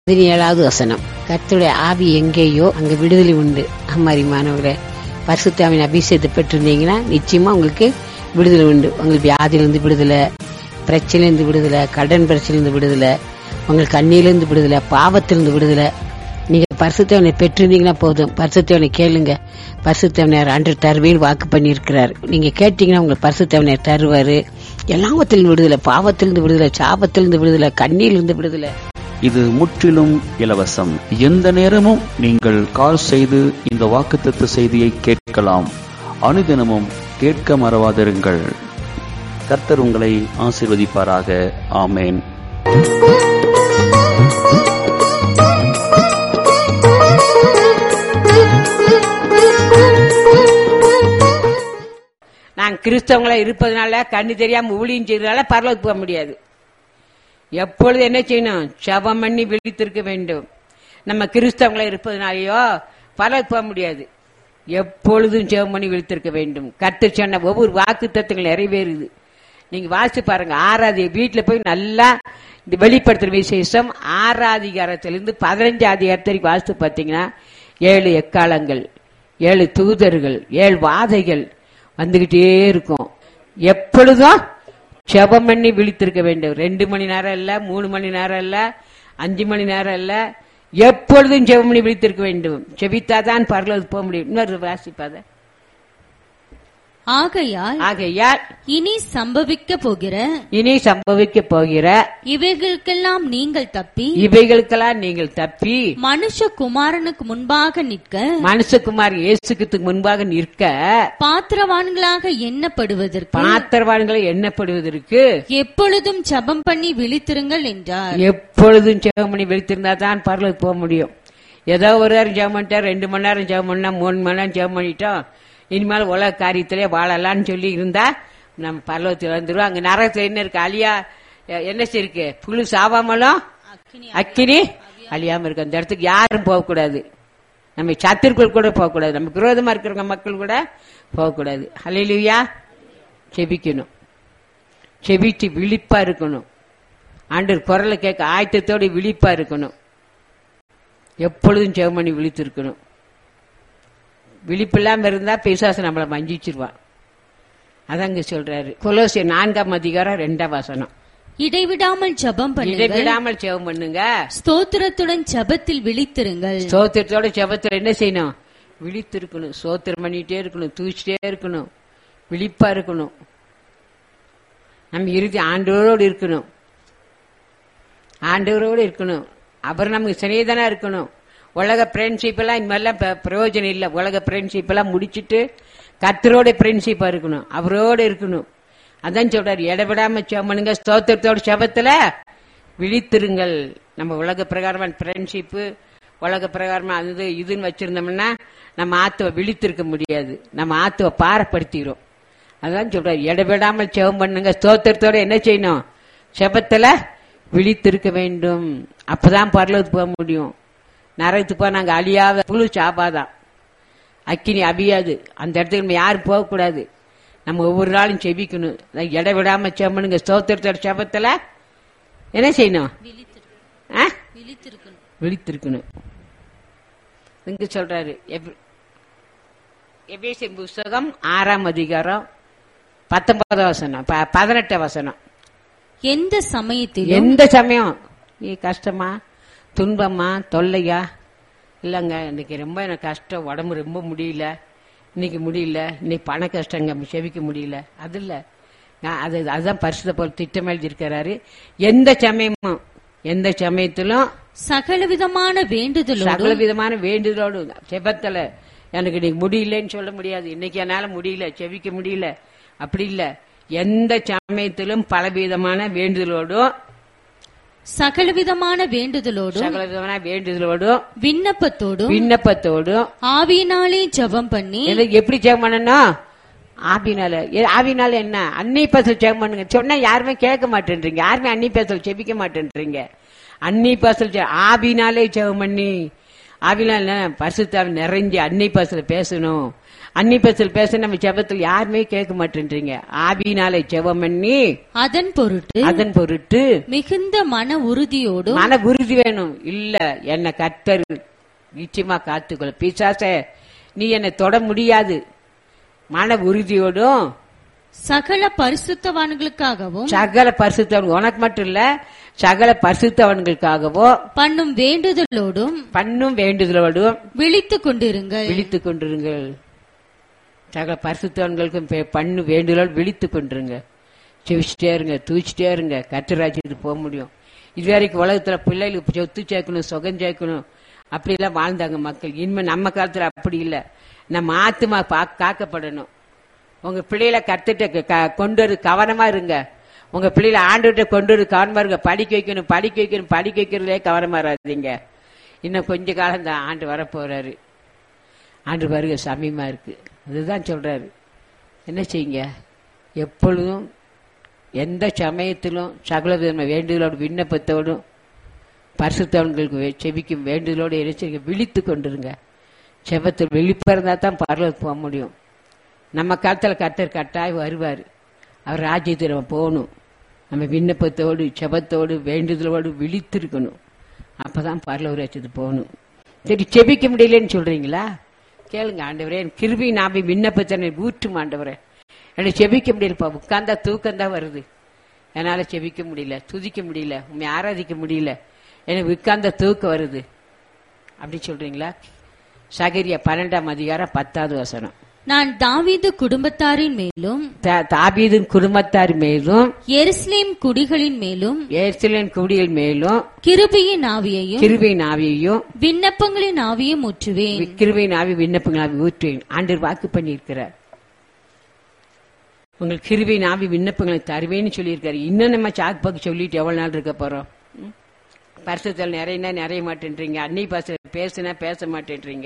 பதினேழாவது வசனம் கர்த்தருடைய ஆவி எங்கேயோ அங்க விடுதலை உண்டு அம்மாரி மாணவர்களே பரிசுத்தாவின் அபிஷேகத்தை பெற்றிருந்தீங்கன்னா நிச்சயமா உங்களுக்கு விடுதலை உண்டு உங்களுக்கு வியாதியிலிருந்து விடுதலை பிரச்சனையிலிருந்து விடுதலை கடன் பிரச்சனையிலிருந்து விடுதலை உங்களுக்கு கண்ணியிலிருந்து விடுதலை பாவத்திலிருந்து விடுதலை நீங்க பரிசுத்தவனை பெற்றிருந்தீங்கன்னா போதும் பரிசுத்தவனை கேளுங்க பரிசுத்தவனர் அன்று தருவேன் வாக்கு பண்ணியிருக்கிறார் நீங்க கேட்டீங்கன்னா உங்களுக்கு பரிசுத்தவனர் தருவாரு எல்லாவத்திலிருந்து விடுதலை பாவத்திலிருந்து விடுதலை சாபத்திலிருந்து விடுதலை கண்ணியிலிருந்து விடுதலை இது முற்றிலும் இலவசம் எந்த நேரமும் நீங்கள் கால் செய்து இந்த வாக்குத்தத்த செய்தியை கேட்கலாம் அனுதினமும் கேட்க மறவாதிருங்கள் கர்த்தர் உங்களை ஆசீர்வதிப்பாராக ஆமேன் நான் கிறிஸ்தவங்களா இருப்பதனால கண்ணு தெரியாம ஊழியம் செய்யறதால பரலோகத்துக்கு போக முடியாது எப்பொழுது என்ன செய்யணும் ஜெபம் பண்ணி விழித்திருக்க வேண்டும் நம்ம கிறிஸ்தவங்களா இருப்பதனாலயோ பரலோகத்துக்கு போக முடியாது எப்பொழுதும் ஜெபம் பண்ணி விழித்திருக்க வேண்டும் கத்து சொன்ன ஒவ்வொரு வாக்கு தத்துவங்கள் நிறைவேறுது நீங்க வாசிச்சு பாருங்க ஆறாவது வீட்டுல போய் நல்லா இந்த வெளிப்படுத்துற விசேஷம் ஆறாதிகாரத்திலிருந்து பதினஞ்சு அதிகாரத்து வரைக்கும் வாசித்து பார்த்தீங்கன்னா ஏழு எக்காலங்கள் ஏழு தூதர்கள் ஏழு வாதைகள் வந்துகிட்டே இருக்கும் எப்பொழுதும் ஜெபம் பண்ணி விழித்திருக்க வேண்டும் ரெண்டு மணி நேரம் இல்ல மூணு மணி நேரம் இல்ல அஞ்சு மணி நேரம் இல்ல எப்பொழுதும் ஜெபம் பண்ணி விழித்திருக்க வேண்டும் ஜெபித்தாதான் பரலோகத்துக்கு போக முடியும் இன்னொரு வாசிப்பாத ஆகையால் ஆகையால் இனி சம்பவிக்க போகிற இனி சம்பவிக்க போகிற இவைகளுக்கெல்லாம் நீங்கள் தப்பி இவைகளுக்கெல்லாம் நீங்கள் தப்பி மனுஷகுமாரனுக்கு முன்பாக நிற்க மனுஷகுமார் இயேசுக்கு முன்பாக நிற்க பாத்திரவான்களாக எண்ணப்படுவதற்கு பாத்திரவான்களை எண்ணப்படுவதற்கு எப்பொழுதும் ஜெபம் பண்ணி விழித்திருங்கள் என்றார் எப்பொழுதும் ஜெபம் பண்ணி விழித்திருந்தா தான் பரலோகத்துக்கு போக முடியும் ஏதோ ஒரு நேரம் ஜெபம் பண்ணிட்டா ரெண்டு மணி நேரம் ஜெபம் பண்ணா மூணு மணி நேரம் ஜெபம் பண்ணிட்டோம் இனிமேல் உலக காரியத்திலே வாழலாம்னு சொல்லி இருந்தா நம்ம பரலோகத்தில் வந்துருவோம் அங்க நரகத்துல என்ன இருக்கு அழியா எ- என்ன இருக்கு புழு சாவாமலும் அக்கினி அழியாம இருக்கு அந்த இடத்துக்கு யாரும் போகக்கூடாது நம்ம சத்திற்குள் கூட போகக்கூடாது நம்ம விரோதமா இருக்கிறவங்க மக்கள் கூட போகக்கூடாது ஹalleluya செபிக்கணும் செபிச்சு விழிப்பா இருக்கணும் ஆண்டவர் குரலை கேட்க ஆயத்தத்தோட விழிப்பா இருக்கணும் எப்பொழுதும் ஜெபம் பண்ணி விழித்து இருக்கணும் விழிப்பில்லாம இருந்தா பிசாசு நம்மளை மஞ்சிச்சிருவான் அதாங்க சொல்றாரு கொலோசிய நான்காம் அதிகாரம் ரெண்டாம் வசனம் இடைவிடாமல் ஜெபம் பண்ணுங்கள் இடைவிடாமல் ஜெபம் பண்ணுங்க ஸ்தோத்திரத்துடன் ஜெபத்தில் விழித்திருங்கள் சோத்திரத்தோட ஜெபத்துல என்ன செய்யணும் விழித்து இருக்கணும் சோத்திரம் பண்ணிட்டே இருக்கணும் தூச்சிட்டே இருக்கணும் விழிப்பா இருக்கணும் நம்ம இறுதி ஆண்டவரோடு இருக்கணும் ஆண்டவரோடு இருக்கணும் அவர் நமக்கு சிநேகிதனா இருக்கணும் உலக ஃப்ரெண்ட்ஷிப் எல்லாம் இந்த மாதிரிலாம் ப- பிரயோஜனம் இல்லை உலக ஃப்ரெண்ட்ஷிப் எல்லாம் முடிச்சிட்டு கத்தரோட ஃப்ரெண்ட்ஷிப்பா இருக்கணும் அவரோட இருக்கணும் அதான் சொல்றாரு இடவிடாம சோமனுங்க ஸ்தோத்திரத்தோட சபத்துல விழித்திருங்கள் நம்ம உலக பிரகாரமான ஃப்ரெண்ட்ஷிப்பு உலக பிரகாரமா அது இதுன்னு வச்சிருந்தோம்னா நம்ம ஆத்துவ விழித்திருக்க முடியாது நம்ம ஆத்துவ பாரப்படுத்திடும் அதான் சொல்றாரு இடவிடாமல் செவம் பண்ணுங்க ஸ்தோத்திரத்தோட என்ன செய்யணும் செபத்துல விழித்திருக்க வேண்டும் அப்பதான் பரலோகத்துக்கு போக முடியும் நரகத்துக்கு போய் நாங்க அழியாத புழு சாப்பாதான் அக்கினி அபியாது அந்த இடத்துக்கு நம்ம யாரும் போகக்கூடாது நம்ம ஒவ்வொரு நாளும் செபிக்கணும் அதான் இடைவிடாம செம்மனுங்க ஸ்தோத்திரத்தோட செபத்துல என்ன செய்யணும் ஆ? விழித்திருக்கணும் இங்க சொல்றாரு எப்- எபேசியர் புஸ்தகம் ஆறாம் அதிகாரம் பத்தொன்பதாம் வசனம் ப- பதினெட்டாம் வசனம் எந்த சமயத்திலும் எந்த சமயம் நீ கஷ்டமா துன்பமா தொல்லையா இல்லைங்க இன்னைக்கு ரொம்ப எனக்கு கஷ்டம் உடம்பு ரொம்ப முடியல இன்னைக்கு முடியல இன்னைக்கு பண கஷ்டங்க செவிக்க முடியல அது இல்ல நான் அது அதுதான் பரிசுத்த போல் திட்டம் எழுதியிருக்கிறாரு எந்த சமயமும் எந்த சமயத்திலும் சகலவிதமான வேண்டுதலோடும் சகல விதமான வேண்டுதலோடு செபத்துல எனக்கு இன்னைக்கு முடியலன்னு சொல்ல முடியாது இன்னைக்கு என்னால முடியல செவிக்க முடியல அப்படி இல்ல எந்த சமயத்திலும் பலவிதமான வேண்டுதலோடும் சகலவிதமான வேண்டுதலோடும் சகல விதமான வேண்டுதலோடும் விண்ணப்பத்தோடும் விண்ணப்பத்தோடும் ஆவியினாலே ஜெபம் பண்ணி எது- எப்படி ஜெபம் பண்ணணும் ஆவினால எ- ஆவினால என்ன அன்னி பேசல் ஜெபம் பண்ணுங்க சொன்னா யாருமே கேட்க மாட்டேன்றீங்க யாருமே அன்னி பேசல் ஜெபிக்க மாட்டேன்றீங்க அன்னி பேசல் ஜெ- ஆவினாலே ஜெபம் பண்ணி ஆவினால என்ன பரிசுத்தாவி நிறைஞ்சு அன்னி பேசல பேசணும் அன்னி பேசல் பேச நம்ம ஜெபத்தில் யாருமே கேட்க மாட்டேன்றீங்க ஆவியினாலே ஜெபம் பண்ணி அதன் பொருட்டு அதன் பொருட்டு மிகுந்த மன உறுதியோடும் மன உறுதி வேணும் இல்ல என்ன கர்த்தர் நிச்சயமா காத்துக்கொள்ள பிசாசே நீ என்னை தொட முடியாது மன உறுதியோடும் சகல பரிசுத்தவான்களுக்காகவும் சகல பரிசுத்தவன் உனக்கு மட்டும் இல்ல சகல பரிசுத்தவன்களுக்காகவோ பண்ணும் வேண்டுதலோடும் பண்ணும் வேண்டுதலோடும் விழித்துக் கொண்டிருங்கள் விழித்துக் கொண்டிருங்கள் சகல பரிசுத்தவன்களுக்கும் பே- பண்ணு வேண்டுதலோடு விழித்துக் கொண்டிருங்க செவிச்சிட்டே இருங்க தூச்சிட்டே இருங்க கத்திராஜ்யத்துக்கு போக முடியும் இது வரைக்கும் உலகத்துல பிள்ளைகளுக்கு சொத்து சேர்க்கணும் சுகம் சேர்க்கணும் அப்படிலாம் வாழ்ந்தாங்க மக்கள் இனிமே நம்ம காலத்துல அப்படி இல்ல நம்ம ஆத்துமா பா- காக்கப்படணும் உங்க பிள்ளைகளை கத்துட்டு க- கொண்டு வரு கவனமா இருங்க உங்க பிள்ளைகளை ஆண்டுகிட்ட கொண்டு வரு கவனமா இருங்க படிக்க வைக்கணும் படிக்க வைக்கணும் படிக்க வைக்கிறதுலே கவனமா இராதீங்க இன்னும் கொஞ்ச காலம் தான் ஆண்டு வரப்போறாரு ஆண்டு வருக சமயமா இருக்கு அதுதான் சொல்றாரு என்ன செய்யுங்க எப்பொழுதும் எந்த சமயத்திலும் சகல விதமான வேண்டுதலோடு விண்ணப்பத்தோடும் பரிசுத்தவன்களுக்கு வே- செபிக்கும் வேண்டுதலோடு என்ன செய்யுங்க விழித்து கொண்டிருங்க செபத்தில் விழிப்பிறந்தா தான் பரலோகத்துக்கு போக முடியும் நம்ம காலத்தில் கர்த்தர் கட்டாயம் வருவார் அவர் ராஜ்யத்தில் நம்ம போகணும் நம்ம விண்ணப்பத்தோடு செபத்தோடு வேண்டுதலோடு விழித்திருக்கணும் அப்பதான் பரலோக ராஜ்யத்துக்கு போகணும் சரி செபிக்க முடியலன்னு சொல்றீங்களா கேளுங்க ஆண்டவரே என் கிருபி நாபி விண்ணப்பத்தனை ஊற்றும் ஆண்டவரே எனக்கு செபிக்க முடியலப்பா உட்கார்ந்தா தூக்கம் தான் வருது என்னால செபிக்க முடியல துதிக்க முடியல உண்மை ஆராதிக்க முடியல எனக்கு உட்கார்ந்த தூக்கம் வருது அப்படி சொல்றீங்களா சகரியா பன்னெண்டாம் அதிகாரம் பத்தாவது வசனம் நான் தாவீது குடும்பத்தாரின் மேலும் தா- தாவீதின் குடும்பத்தார் மேலும் எருசலேம் குடிகளின் மேலும் ஏர்சிலின் குடிகள் மேலும் கிருபையின் ஆவியையும் கிருபையின் ஆவியையும் விண்ணப்பங்களின் ஆவியும் ஊற்றுவேன் கிருபையின் ஆவி விண்ணப்பங்கள் ஆவி ஊற்றுவேன் ஆண்டவர் வாக்கு பண்ணியிருக்கிறார் உங்கள் கிருபையின் ஆவி விண்ணப்பங்களை தருவேன்னு சொல்லியிருக்காரு இன்னும் நம்ம சாக்கு பாக்கு சொல்லிட்டு எவ்வளவு நாள் இருக்க போறோம் ம்? பரிசுத்தல் நிறையனா நிறைய மாட்டேன்றீங்க அன்னை பாச பேசுனா பேச மாட்டேன்றீங்க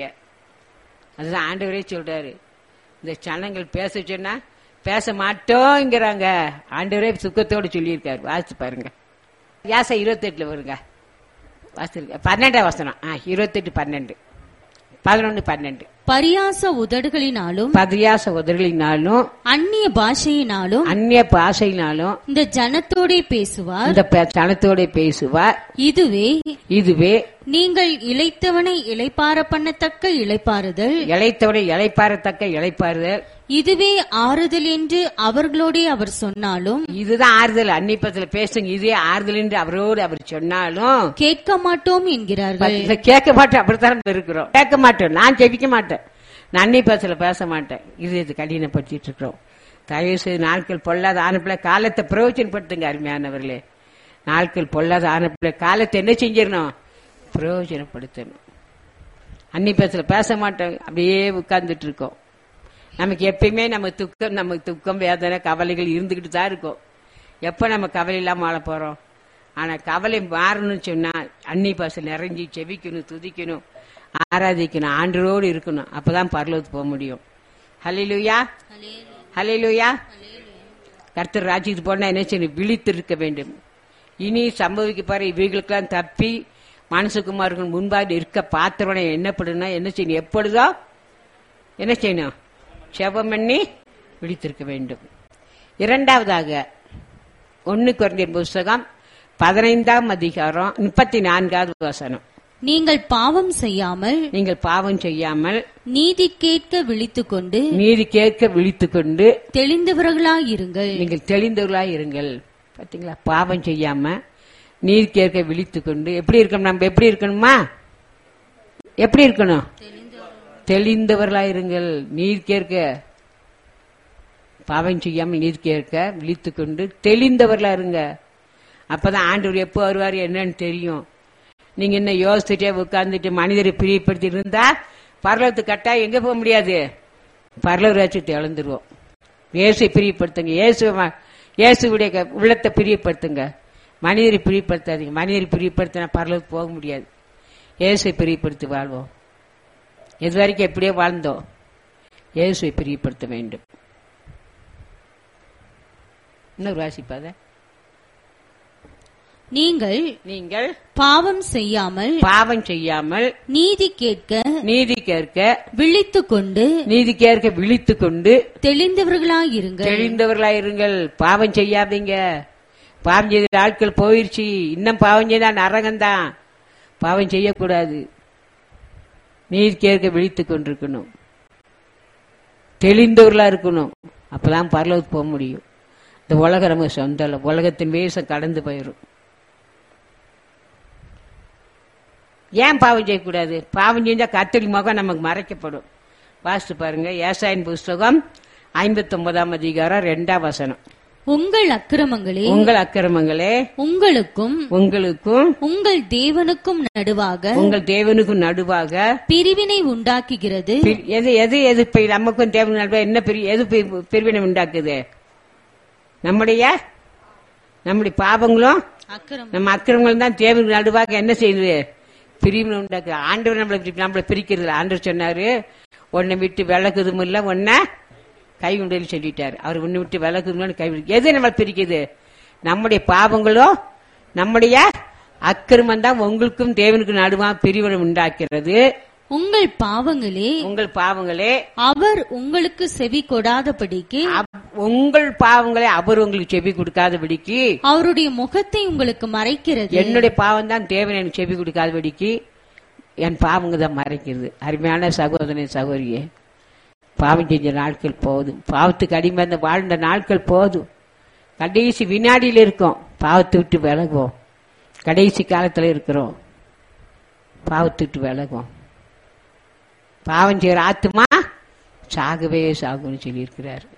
அதுதான் ஆண்டவரே சொல்றாரு இந்த சனங்கள் பேச சொன்னா பேச மாட்டோங்கிறாங்க ஆண்டவரே சுக்கத்தோடு சொல்லியிருக்காரு வாசிச்சு பாருங்க யாசை இருபத்தெட்டுல வருங்க வாசிருக்க பன்னெண்டாம் வசனம் ஆ இருபத்தெட்டு பன்னெண்டு பதினொன்னு பன்னெண்டு பரியாச உதடுகளினாலும் பதியாச உதறுகளினாலும் அந்நிய பாஷையினாலும் அந்நிய பாஷையினாலும் இந்த ஜனத்தோடே பேசுவார் அந்த ப- சனத்தோட பேசுவார் இதுவே இதுவே நீங்கள் இளைத்தவனை இளைப்பார பண்ணத்தக்க இளைப்பாறுதல் இளைத்தவனை இளைப்பாறத்தக்க இளைப்பாறுதல் இதுவே ஆறுதல் என்று அவர்களோடே அவர் சொன்னாலும் இதுதான் ஆறுதல் அன்னிப்பத்துல பேசுங்க இதே ஆறுதல் என்று அவரோடு அவர் சொன்னாலும் கேட்க மாட்டோம் என்கிறார்கள் இதை கேட்க மாட்டோம் அப்படித்தான் இருக்கிறோம் கேட்க மாட்டோம் நான் ஜெபிக்க மாட்டேன் நான் அன்னி பேசல பேச மாட்டேன் இது இது கடினப்படுத்திட்டு இருக்கிறோம் தயவு செய்து நாட்கள் பொல்லாத ஆனப்பிள்ள காலத்தை பிரயோஜனப்படுத்துங்க அருமையானவர்களே நாட்கள் பொல்லாத ஆனப்பிள்ள காலத்தை என்ன செஞ்சிடணும் பிரயோஜனப்படுத்தணும் அன்னி பேசல பேச மாட்டோம் அப்படியே உட்கார்ந்துட்டு இருக்கோம் நமக்கு எப்பயுமே நம்ம துக்கம் நமக்கு துக்கம் வேதனை கவலைகள் இருந்துகிட்டு தான் இருக்கும் எப்ப நம்ம கவலை இல்லாம வாழ போறோம் ஆனா கவலை மாறணும்னு சொன்னா அன்னி பாச நிறைஞ்சி செபிக்கணும் துதிக்கணும் ஆராதிக்கணும் ஆண்டரோடு இருக்கணும் அப்பதான் பரலோகத்துக்கு போக முடியும் ஹலிலுயா ஹலிலுயா கர்த்தர் ராஜ்யத்துக்கு போனா என்ன செய்யணும் விழித்து இருக்க வேண்டும் இனி சம்பவிக்க பாரு இவைகளுக்கெல்லாம் தப்பி மனசுக்குமார்கள் முன்பாக இருக்க பாத்திரவனை என்ன பண்ணுனா என்ன செய்யணும் எப்பொழுதோ என்ன செய்யணும் செபம் பண்ணி விழித்திருக்க வேண்டும் இரண்டாவதாக ஒன்னு குறைந்த புஸ்தகம் பதினைந்தாம் அதிகாரம் முப்பத்தி நான்காவது வசனம் நீங்கள் பாவம் செய்யாமல் நீங்கள் பாவம் செய்யாமல் நீதி கேட்க விழித்துக்கொண்டு நீதி கேட்க விழித்துக் கொண்டு தெளிந்தவர்களாயிருங்கள் நீங்கள் தெளிந்தவர்களாய் இருங்கள் பாத்தீங்களா பாவம் செய்யாம நீதி கேட்க விழித்துக் கொண்டு எப்படி இருக்கணும் நம்ம எப்படி இருக்கணுமா எப்படி இருக்கணும் தெளிந்தவர்களாய் இருங்கள் நீதி கேட்க பாவம் செய்யாமல் நீதி கேட்க விழித்துக் கொண்டு தெளிந்தவர்களா இருங்க அப்பதான் ஆண்டவர் எப்போ வருவார் என்னன்னு தெரியும் நீங்க என்ன யோசிச்சுட்டே உட்கார்ந்துட்டு மனிதரை பிரியப்படுத்தி இருந்தா பரலோகத்துக்கு கட்டா எங்க போக முடியாது பரலோக ராஜ்யத்தை இழந்துருவோம் இயேசை பிரியப்படுத்துங்க இயேசு இயேசுடைய க- உள்ளத்தை பிரியப்படுத்துங்க மனிதரை பிரியப்படுத்தாதீங்க மனிதரை பிரியப்படுத்தினா பரலோகத்துக்கு போக முடியாது இயேசை பிரியப்படுத்தி வாழ்வோம் இது வரைக்கும் எப்படியோ வாழ்ந்தோம் இயேசுவை பிரியப்படுத்த வேண்டும் இன்னொரு வாசிப்பாத நீங்கள் நீங்கள் பாவம் செய்யாமல் பாவம் செய்யாமல் நீதி கேட்க நீதி கேட்க விழித்துக் கொண்டு நீதி கேட்க விழித்துக் கொண்டு தெளிந்தவர்களாயிருங்கள் தெளிந்தவர்களாயிருங்கள் பாவம் செய்யாதீங்க பாவம் செய்த ஆட்கள் போயிருச்சு இன்னும் பாவம் செய்தா நரகம்தான் பாவம் செய்யக்கூடாது நீர் கேட்க விழித்துக் கொண்டிருக்கணும் தெளிந்தவர்களா இருக்கணும் அப்பதான் பரலோகத்துக்கு போக முடியும் இந்த உலகம் நமக்கு சொந்தம் இல்ல. உலகத்தின் வேஷம் கடந்து போயிடும் ஏன் பாவம் செய்யக்கூடாது பாவம் செஞ்சா கத்தடி முகம் நமக்கு மறைக்கப்படும் வாசித்து பாருங்க ஏசாயின் புஸ்தகம் ஐம்பத்தி ஒன்பதாம் அதிகாரம் ரெண்டாம் வசனம் உங்கள் அக்கிரமங்களே உங்கள் அக்கிரமங்களே உங்களுக்கும் உங்களுக்கும் உங்கள் தேவனுக்கும் நடுவாக உங்கள் தேவனுக்கும் நடுவாக பிரிவினை உண்டாக்குகிறது பிரி- எது எது எது பிரி- நமக்கும் தேவனுக்கும் நடுவாக என்ன பிரி எது பிரி- பிரிவினை உண்டாக்குது நம்முடைய நம்முடைய பாவங்களும் அக்கிரமம் நம்ம அக்கிரமங்களும் தான் தேவனுக்கு நடுவாக என்ன செய்யுது பிரிவினை உண்டாக்குது ஆண்டவர் நம்மளை பிரி- நம்மளை பிரிக்கிறது ஆண்டவர் சொன்னாரு உன்னை விட்டு விளக்குதும் இல்ல உன்னை கை உண்டல் சொல்லிட்டாரு அவர் உன்னை விட்டு விளக்குதும் கை விடு- எது நம்மளை பிரிக்குது நம்முடைய பாவங்களோ நம்முடைய அக்கிரமம் தான் உங்களுக்கும் தேவனுக்கும் நடுவாக பிரிவினை உண்டாக்கிறது உங்கள் பாவங்களே உங்கள் பாவங்களே அவர் உங்களுக்கு செவி கொடாதபடிக்கு அப்- உங்கள் பாவங்களை அவர் உங்களுக்கு செவி கொடுக்காதபடிக்கு அவருடைய முகத்தை உங்களுக்கு மறைக்கிறது என்னுடைய பாவம் தான் தேவன் எனக்கு செவி கொடுக்காதபடிக்கு என் பாவங்க தான் மறைக்கிறது அருமையான சகோதரன் சகோதரியே பாவம் செஞ்ச நாட்கள் போதும் பாவத்துக்கு அடிமை அந்த வாழ்ந்த நாட்கள் போதும் கடைசி வினாடியில் இருக்கோம் பாவத்தை விட்டு விலகுவோம் கடைசி காலத்துல இருக்கிறோம் பாவத்தை விட்டு விலகுவோம் பாவம் செய்யற ஆத்துமா சாகவே சாகும்னு சொல்லியிருக்கிறார்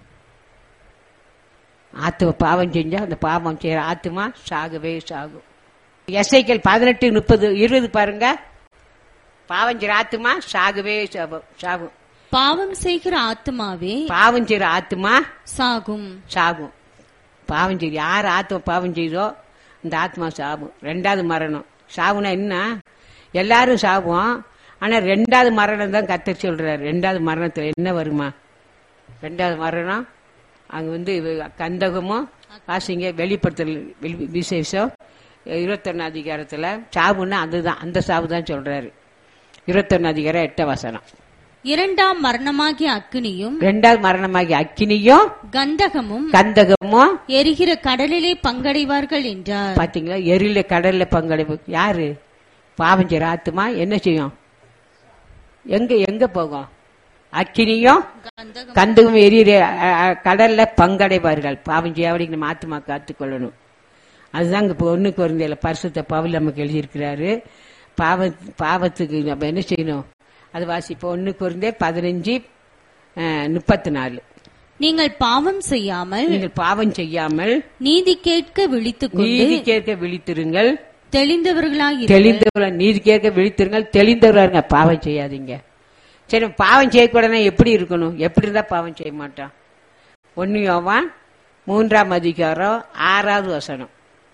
ஆத்தும பாவம் செஞ்சா அந்த பாவம் செய்யற ஆத்துமா சாகவே சாகும் எஸ்ஐக்கள் பதினெட்டு முப்பது இருபது பாருங்க பாவம் செய்யற ஆத்துமா சாகவே சாகும் சாகும் பாவம் செய்கிற ஆத்மாவே பாவம் செய்யற ஆத்துமா சாகும் சாகும் பாவம் செய்ய யார் ஆத்மா பாவம் செய்தோ அந்த ஆத்மா சாகும் ரெண்டாவது மரணம் சாவுனா என்ன எல்லாரும் சாவோம் ஆனா ரெண்டாவது மரணம் தான் கத்தர் சொல்றாரு ரெண்டாவது மரணத்துல என்ன வருமா ரெண்டாவது மரணம் அங்க வந்து இவ- கந்தகமும் வாசிங்க வெளிப்படுத்தல் வெளி- விசேஷம் இருபத்தொன்னு அதிகாரத்துல சாவுன்னா அதுதான் அந்த சாவு தான் சொல்றாரு இருபத்தொன்னு அதிகாரம் எட்ட வசனம் இரண்டாம் மரணமாகிய அக்கினியும் ரெண்டாவது மரணமாகி அக்கினியும் கந்தகமும் கந்தகமும் எரிகிற கடலிலே பங்கடைவார்கள் என்றார் பாத்தீங்களா எரியில கடல்ல பங்கடைப்பு யாரு பாவம் செய்யற ஆத்துமா என்ன செய்யும் எங்க எங்க போகும் அக்கினியும் கந்தகம் கந்தகம் எரியிற அ, அ, கடல்ல பங்கடைவார்கள் பாவம் செய்யாவடி நம்ம ஆத்துமா காத்துக்கொள்ளணும் அதுதான் இங்க ஒண்ணுக்கு வருந்தியில பரிசுத்த பவுல் நமக்கு எழுதியிருக்கிறாரு பாவ பாவத்துக்கு நம்ம என்ன செய்யணும் அது வாசிப்போம் ஒண்ணுக்கு வருந்தே பதினஞ்சு முப்பத்தி நாலு நீங்கள் பாவம் செய்யாமல் நீங்கள் பாவம் செய்யாமல் நீதி கேட்க விழித்துக் கொண்டு நீதி கேட்க விழித்திருங்கள் தெளிந்தவர்களாய் இரு. தெளிந்தவர்களா நீதி கேட்க விழித்திருங்கள் தெளிந்தவர்களா இருங்க பாவம் செய்யாதீங்க சரி பாவம் செய்யக்கூடாதுன்னா எப்படி இருக்கணும் எப்படி இருந்தா பாவம் செய்ய மாட்டான் ஒன்னு யோவான் மூன்றாம் அதிகாரம் ஆறாவது வசனம்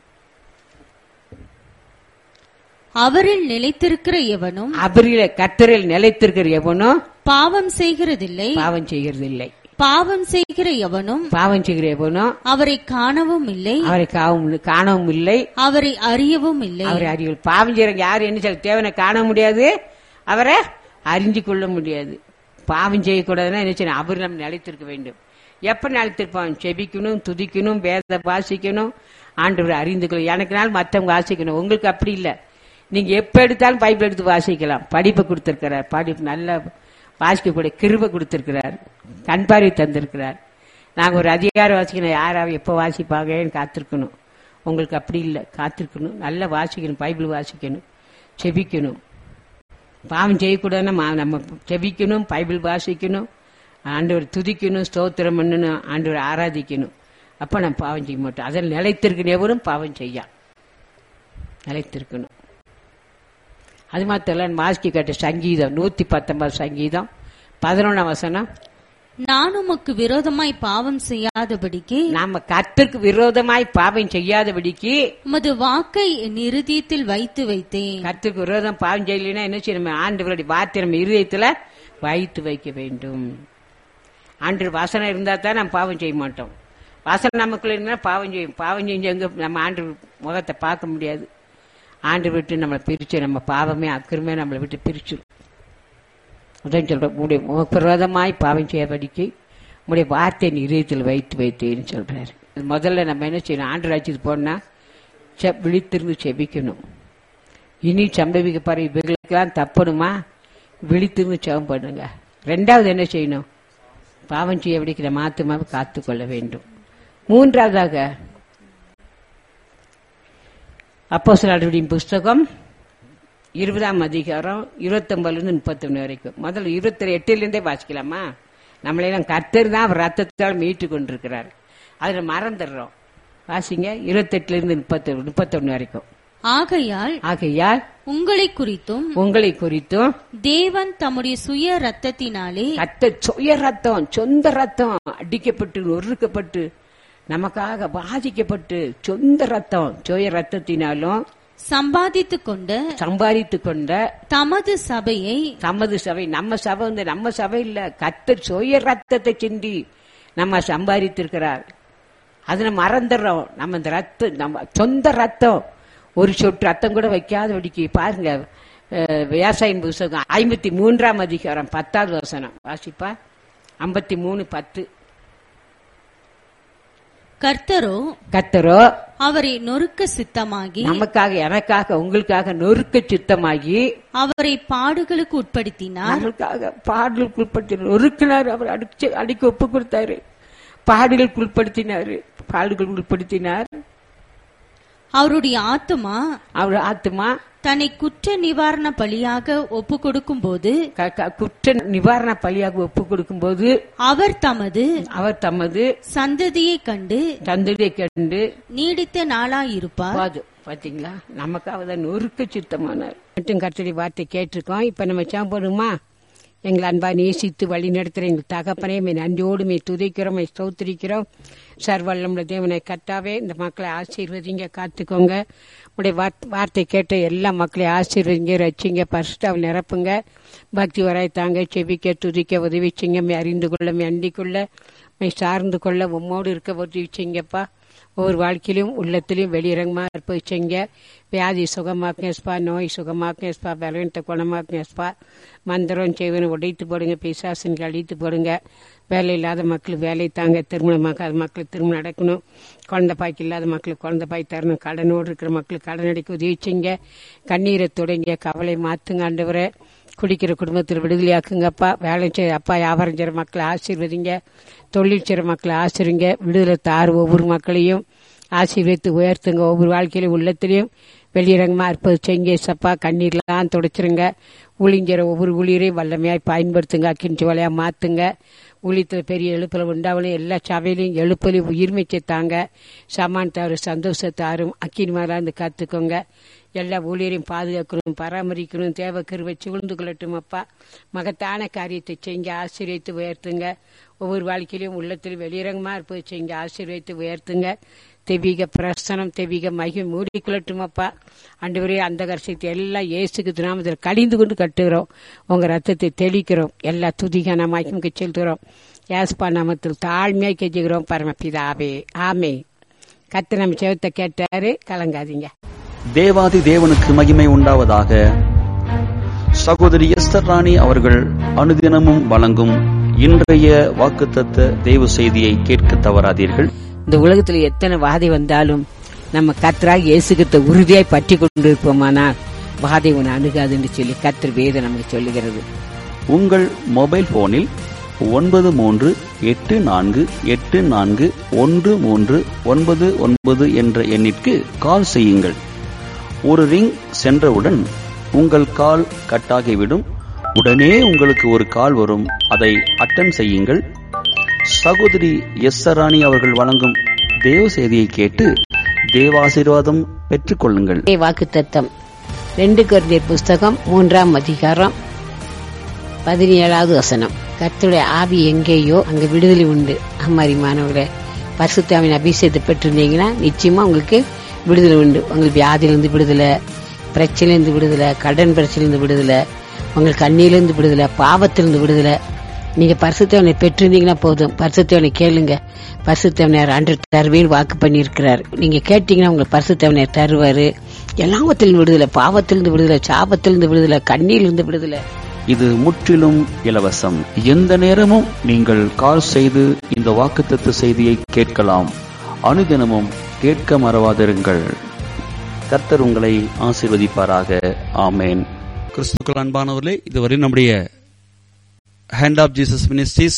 அவரில் நிலைத்திருக்கிற எவனும் அபரில கத்தரில் நிலைத்திருக்கிற எவனும் பாவம் செய்கிறதில்லை பாவம் செய்கிறது இல்லை பாவம் செய்கிற எவனும் பாவம் செய்கிற எவனும் அவரை காணவும் இல்லை அவரை காவும் காணவும் இல்லை அவரை அறியவும் இல்லை அவரை அறிவு பாவம் செய்யறவங்க யாரு என்ன சொல்ல தேவனை காண முடியாது அவரை அறிஞ்சு கொள்ள முடியாது பாவம் செய்யக்கூடாதுன்னா என்ன செய்யணும் அவர் நம்ம நிலைத்திருக்க வேண்டும் எப்ப நிலைத்திருப்பான் செபிக்கணும் துதிக்கணும் வேத வாசிக்கணும் ஆண்டவரை அறிந்து கொள்ள எனக்கு நாள் மற்றவங்க வாசிக்கணும் உங்களுக்கு அப்படி இல்லை நீங்க எப்ப எடுத்தாலும் பைபிள் எடுத்து வாசிக்கலாம் படிப்பை கொடுத்திருக்கிறார் படிப்பு நல்ல வாசிக்கக்கூடிய கிருபை கொடுத்திருக்கிறார் கண்பார்வை தந்திருக்கிறார் நாங்க ஒரு அதிகாரம் வாசிக்கணும் யாராவது எப்போ வாசிப்பாங்கன்னு காத்திருக்கணும் உங்களுக்கு அப்படி இல்லை காத்திருக்கணும் நல்லா வாசிக்கணும் பைபிள் வாசிக்கணும் செபிக்கணும் பாவம் செய்யக்கூடாதுன்னா மா- நம்ம செபிக்கணும் பைபிள் வாசிக்கணும் ஆண்டவர் துதிக்கணும் ஸ்தோத்திரம் பண்ணணும் ஆண்டவர் ஆராதிக்கணும் அப்ப நம்ம பாவம் செய்ய மாட்டோம் அதில் நிலைத்திருக்கிற எவரும் பாவம் செய்யா நிலைத்திருக்கணும் அது மாத்திரம் வாசிக்க கேட்ட சங்கீதம் நூத்தி பத்தொன்பது சங்கீதம் பதினொன்றாம் வசனம் நான் உமக்கு விரோதமாய் பாவம் செய்யாதபடிக்கு நாம கத்திற்கு விரோதமாய் பாவம் செய்யாதபடிக்கு உமது வாக்கை என் இருதயத்தில் வைத்து வைத்தேன் கத்திற்கு விரோதம் பாவம் செய்யலைன்னா என்ன செய்யணும் ஆண்டவருடைய வார்த்தை நம்ம இருதயத்துல வைத்து வைக்க வேண்டும் ஆண்டு வாசனை இருந்தா தான் நம்ம பாவம் செய்ய மாட்டோம் வாசல் நமக்குள்ள இருந்தா பாவம் செய்யும் பாவம் செஞ்சு எங்க நம்ம ஆண்டு முகத்தை பார்க்க முடியாது ஆண்டு விட்டு நம்மளை பிரிச்சு நம்ம பாவமே அக்கிரமே நம்மளை விட்டு பிரிச்சிடும் அதான் சொல்றேன் உடைய முகப்பிரதமாய் பாவம் செய்யபடிக்கு உடைய வார்த்தை இதயத்தில் வைத்து வைத்தேன்னு சொல்றாரு முதல்ல நம்ம என்ன செய்யணும் ஆண்டு ராஜ்யத்துக்கு போனா செ- விழித்திருந்து செபிக்கணும் இனி சம்பவிக்க பாரு இவர்களுக்கெல்லாம் தப்பணுமா விழித்திருந்து செபம் பண்ணுங்க ரெண்டாவது என்ன செய்யணும் பாவம் செய்ய விடிக்கிற மாத்துமாவை காத்துக்கொள்ள வேண்டும் மூன்றாவதாக அப்போஸ்தலர் நடவடிக்கையின் புஸ்தகம் இருபதாம் அதிகாரம் இருபத்தொன்பதுல இருந்து முப்பத்தொன்னு வரைக்கும் முதல்ல இருபத்தி எட்டுல இருந்தே வாசிக்கலாமா நம்மளையெல்லாம் கர்த்தர் தான் அவர் ரத்தத்தால் மீட்டு கொண்டிருக்கிறார் அதுல மறந்துடுறோம் வாசிங்க இருபத்தெட்டுல இருந்து முப்பத்தி முப்பத்தொன்னு வரைக்கும் ஆகையால் ஆகையால் உங்களை குறித்தும் உங்களை குறித்தும் தேவன் தம்முடைய சுய ரத்தத்தினாலே ரத்த சுய ரத்தம் சொந்த ரத்தம் அடிக்கப்பட்டு நொறுக்கப்பட்டு நமக்காக பாதிக்கப்பட்டு சொந்த ரத்தம் சுய ரத்தத்தினாலும் சம்பாதித்துக் கொண்ட சம்பாதித்து கொண்ட தமது சபையை தமது சபை நம்ம சபை வந்து நம்ம சபை இல்ல கத்தர் சுய ரத்தத்தை சிந்தி நம்ம சம்பாதித்திருக்கிறார் அதுல மறந்துடுறோம் நம்ம இந்த ரத்தம் நம்ம சொந்த ரத்தம் ஒரு சொட்டு ரத்தம் கூட வைக்காதபடிக்கு பாருங்க அஹ், விவசாயின் புஸ்தகம் ஐம்பத்தி மூன்றாம் அதிகாரம் பத்தாவது வசனம் வாசிப்பா ஐம்பத்தி மூணு பத்து கர்த்தரோ கத்தரோ அவரை நொறுக்க சித்தமாகி நமக்காக எனக்காக உங்களுக்காக நொறுக்க சித்தமாகி அவரை பாடுகளுக்கு உட்படுத்தினார் நம்மளுக்காக பாடலுக்கு உட்படுத்தி நொறுக்கினார் அவர் அடிச்சு அடிக்க ஒப்பு கொடுத்தாரு பாடலுக்கு உட்படுத்தினாரு பாடலுக்கு உட்படுத்தினார் அவருடைய ஆத்துமா அவர் ஆத்துமா தன்னை குற்ற நிவாரண பலியாக ஒப்பு கொடுக்கும்போது க- க- குற்ற நிவாரண பலியாக ஒப்பு கொடுக்கும்போது அவர் தமது அவர் தமது சந்ததியை கண்டு தந்ததை கண்டு நீடித்த நாளாயிருப்பார் போதும் பாத்தீங்களா நமக்காக தான் நொறுக்க சித்தமானார் மட்டும் கர்த்தருடைய வார்த்தை கேட்டிருக்கோம் இப்ப நம்ம சாப்பிடுமா எங்களை அன்பா நேசித்து வழி நடத்துகிற எங்கள் தகப்பனே மே நன்றியோடு மே துதிக்கிறோம் மே ஸ்தோத்திரிக்கிறோம் சர்வல்லமுள்ள தேவனை கத்தாவே இந்த மக்களை ஆசீர்வதிங்க காத்துக்கோங்க உடைய வார்த்- வார்த்தை கேட்ட எல்லா மக்களையும் ஆசீர்வதிங்க ரச்சிங்க பரிசுத்தாவில் நிரப்புங்க பக்தி வராய் தாங்க செபிக்க துதிக்க உதவி செய்யுங்க மே அறிந்து கொள்ள மே அண்டிக்கொள்ள மே சார்ந்து கொள்ள உம்மோடு இருக்க உதவி செய்யுங்கப்பா ஒவ்வொரு வாழ்க்கையிலும் உள்ளத்திலும் வெளியிறங்கமா இருப்பீங்க வியாதி சுகமாக்குங்க ஸ்பா நோய் சுகமாக்குங்க ஸ்பா பலவீனத்தை குணமாக்குங்க ஸ்பா மந்திரம் செய்வனை உடைத்து போடுங்க பிசாசின் அழித்து போடுங்க வேலை இல்லாத மக்கள் வேலை தாங்க திருமணமாக்காத மக்கள் திருமணம் நடக்கணும் குழந்தை பாய்க்கு இல்லாத மக்களுக்கு குழந்தை பாய் தரணும் கடனோடு இருக்கிற மக்களுக்கு கடன் அடைக்க உதவி செய்யுங்க கண்ணீரை தொடங்கிய கவலை மாத்துங்க ஆண்டவரே குடிக்கிற குடும்பத்தில் விடுதலையாக்குங்கப்பா வேலை செய்ய அப்பா வியாபாரம் செய்கிற மக்களை ஆசீர்வதிங்க தொழில் செய்கிற மக்களை ஆசிரிங்க விடுதலை தார் ஒவ்வொரு மக்களையும் ஆசீர்வதித்து உயர்த்துங்க ஒவ்வொரு வாழ்க்கையிலும் உள்ளத்திலையும் வெளியிறங்கமா இருப்பது செய்ங்க சப்பா கண்ணீர்லாம் துடைச்சிருங்க ஊழிஞ்சிற ஒவ்வொரு ஊழியரையும் வல்லமையாய் பயன்படுத்துங்க அக்கின் வலையா மாத்துங்க ஊழியத்தில் பெரிய எழுப்பில் உண்டாவணும் எல்லா சபையிலையும் எழுப்பலையும் உயிர்மைச்சை தாங்க சமானத்தாரு சந்தோஷத்தாரும் அக்கின் மேலே இருந்து காத்துக்கோங்க எல்லா ஊழியரையும் பாதுகாக்கணும் பராமரிக்கணும் தேவ கருவை சூழ்ந்து கொள்ளட்டும் அப்பா மகத்தான காரியத்தை செய்ங்க ஆசீர்வதித்து உயர்த்துங்க ஒவ்வொரு வாழ்க்கையிலும் உள்ளத்தில் வெளியிறங்கமா இருப்பது செய்ங்க ஆசீர்வதித்து உயர்த்துங்க தெய்வீக பிரசனம் தெய்வீக மகிமை மூடிக்கொள்ளட்டும் அப்பா அன்றுவரே அந்த கரிசத்தை எல்லாம் இயேசுக்கு நாமத்தில் கழிந்து கொண்டு கட்டுகிறோம் உங்க ரத்தத்தை தெளிக்கிறோம் எல்லா துதிகான மகிமுக்கு செலுத்துகிறோம் யாஸ்பா நாமத்தில் தாழ்மையாக கெஞ்சுகிறோம் பரமபிதாவே ஆமே கத்து நம்ம செவத்தை கேட்டாரு கலங்காதீங்க தேவாதி தேவனுக்கு மகிமை உண்டாவதாக சகோதரி எஸ்தர் ராணி அவர்கள் அனுதினமும் வழங்கும் இன்றைய வாக்குத்தத்த தேவ செய்தியை கேட்க தவறாதீர்கள் இந்த உலகத்துல எத்தனை வாதை வந்தாலும் நம்ம கத்தராக இயேசுகிட்ட உறுதியாய் பற்றி கொண்டிருப்போமானால் வாதை உன்னை அணுகாதுன்னு சொல்லி கத்தர் வேதம் நமக்கு சொல்லுகிறது உங்கள் மொபைல் போனில் ஒன்பது மூன்று எட்டு நான்கு எட்டு நான்கு ஒன்று மூன்று ஒன்பது ஒன்பது என்ற எண்ணிற்கு கால் செய்யுங்கள் ஒரு ரிங் சென்றவுடன் உங்கள் கால் கட்டாகிவிடும் உடனே உங்களுக்கு ஒரு கால் வரும் அதை அட்டன் செய்யுங்கள் சகோதரி எஸ் ராணி அவர்கள் வழங்கும் தேவ செய்தியை கேட்டு தேவாசீர்வாதம் பெற்றுக்கொள்ளுங்கள் வாக்கு தத்தம் ரெண்டு கொரிந்தியர் புஸ்தகம் மூன்றாம் அதிகாரம் பதினேழாவது வசனம் கர்த்தருடைய ஆவி எங்கேயோ அங்க விடுதலை உண்டு அம்மாரி மாணவர்களே பரிசுத்தாவின் அபிஷேகத்தை பெற்றிருந்தீங்கன்னா நிச்சயமா உங்களுக்கு விடுதலை உண்டு உங்களுக்கு வியாதியிலிருந்து விடுதலை பிரச்சனையிலிருந்து விடுதலை கடன் பிரச்சனையிலிருந்து விடுதலை உங்களுக்கு கண்ணியிலிருந்து விடுதலை பாவத்திலிருந்து விடுதலை நீங்க பரிசுத்தவனை பெற்றிருந்தீங்கன்னா போதும் பரிசுத்தவனை கேளுங்க பரிசுத்தவனையார் அன்று தருவேன் வாக்கு பண்ணியிருக்கிறார் நீங்க கேட்டீங்கன்னா உங்க பரிசுத்தவனையார் தருவாரு எல்லாவத்திலிருந்து விடுதலை பாவத்திலிருந்து விடுதலை சாபத்திலிருந்து விடுதலை கண்ணியிலிருந்து விடுதலை இது முற்றிலும் இலவசம் எந்த நேரமும் நீங்கள் கால் செய்து இந்த வாக்குத்தத்த செய்தியை கேட்கலாம் அனுதினமும் கேட்க மறவாதிருங்கள் கர்த்தர் உங்களை ஆசீர்வதிப்பாராக ஆமேன் கிறிஸ்துக்கள் அன்பானவர்களே இதுவரை நம்முடைய hand of Jesus ministries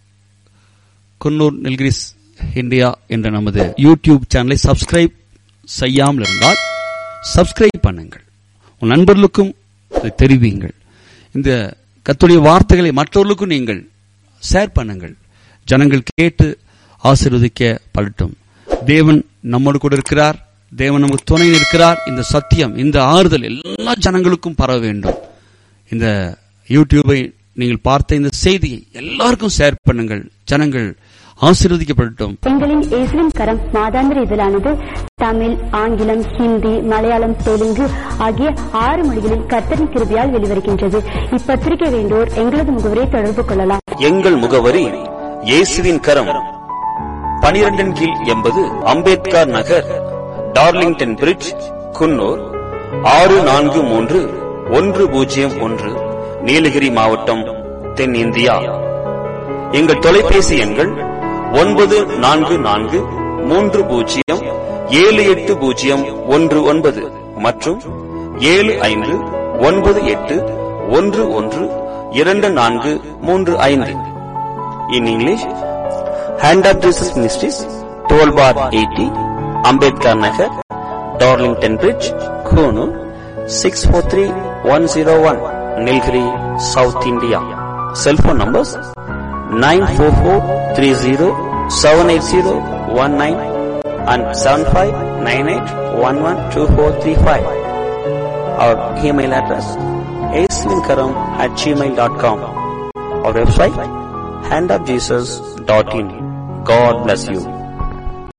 Coonoor Nilgiris India என்ற நமது யூடியூப் சேனலை சப்ஸ்கிரைப் செய்யாமல் இருந்தால் சப்ஸ்கிரைப் பண்ணுங்கள் உன் நண்பர்களுக்கும் இதை தெரிவியுங்கள் இந்த கத்துடைய வார்த்தைகளை மற்றவர்களுக்கும் நீங்கள் ஷேர் பண்ணுங்கள் ஜனங்கள் கேட்டு ஆசீர்வதிக்க படட்டும் தேவன் நம்மோடு கூட இருக்கிறார் தேவன் நமக்கு துணை இருக்கிறார் இந்த சத்தியம் இந்த ஆறுதல் எல்லா ஜனங்களுக்கும் பரவ வேண்டும் இந்த யூடியூபை நீங்கள் பார்த்த இந்த செய்தியை எல்லாருக்கும் ஷேர் பண்ணுங்கள் ஜனங்கள் ஆசீர்வதிக்கப்படட்டும் எங்களின் இயேசுவின் கரம் மாதாந்திர இதழானது தமிழ் ஆங்கிலம் ஹிந்தி மலையாளம் தெலுங்கு ஆகிய ஆறு மொழிகளில் கர்த்தரின் கிருபியால் வெளிவருகின்றது இப்பத்திரிகை வேண்டோர் எங்களது முகவரை தொடர்பு கொள்ளலாம் எங்கள் முகவரி இயேசுவின் கரம் பனிரெண்டின் கீழ் எண்பது அம்பேத்கர் நகர் டார்லிங்டன் பிரிட்ஜ் குன்னூர் ஆறு நான்கு மூன்று ஒன்று பூஜ்ஜியம் ஒன்று நீலகிரி மாவட்டம் தென்னிந்தியா எங்கள் தொலைபேசி எண்கள் ஒன்பது நான்கு நான்கு மூன்று பூஜ்ஜியம் ஏழு எட்டு பூஜ்ஜியம் ஒன்று ஒன்பது மற்றும் ஏழு ஐந்து ஒன்பது எட்டு ஒன்று ஒன்று இரண்டு நான்கு மூன்று ஐந்து in English hand of Jesus ministries twelve bar eighty Ambedkar Nagar Darlington bridge Coonoor six four three one zero one Nilgiri south India cellphone numbers nine four four three zero seven eight zero one nine and seven five nine eight one one two four three five our email address ஏஸ்வின்கரம் at Gmail dot com our website handofjesus.in. God bless you.